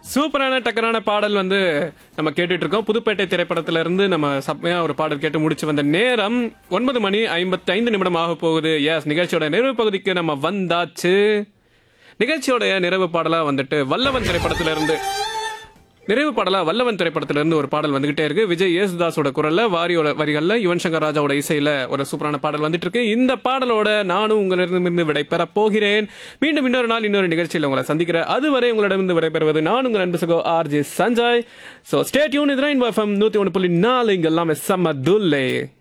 சூப்பரான டக்கரான பாடல் வந்து நம்ம கேட்டுட்டு இருக்கோம் புதுப்பேட்டை திரைப்படத்துல இருந்து நம்ம செம்மையா ஒரு பாடல் கேட்டு முடிச்சு வந்த நேரம் ஒன்பது மணி ஐம்பத்தி ஐந்து நிமிடம் ஆக போகுது எஸ் நிகழ்ச்சியோட நிறைவு பகுதிக்கு நம்ம வந்தாச்சு நிகழ்ச்சியோட நிறைவு பாடலா வந்துட்டு வல்லவன் திரைப்படத்துல இருந்து நிறைவு பாடலா வல்லவன் திரைப்படத்துல இருந்து ஒரு பாடல் வந்துகிட்டே இருக்கு விஜய் யேசுதாஸோட குரல்ல வாரியோட வரிகள்ல யுவன் சங்கர் ராஜாவோட இசையில ஒரு சூப்பரான பாடல் வந்துட்டு இருக்கு இந்த பாடலோட நானும் உங்களிடமிருந்து விடைபெற போகிறேன் மீண்டும் இன்னொரு நாள் இன்னொரு நிகழ்ச்சியில் உங்களை சந்திக்கிறேன் அதுவரை உங்களிடமிருந்து விடைபெறுவது நான் உங்கள் அன்பு சகோ R J Sanjay so stay யூன் இது ரெயின் எஃப்எம் நூத்தி ஒன்று புள்ளி நாலு இங்க எல்லாமே செம்ம துல்லே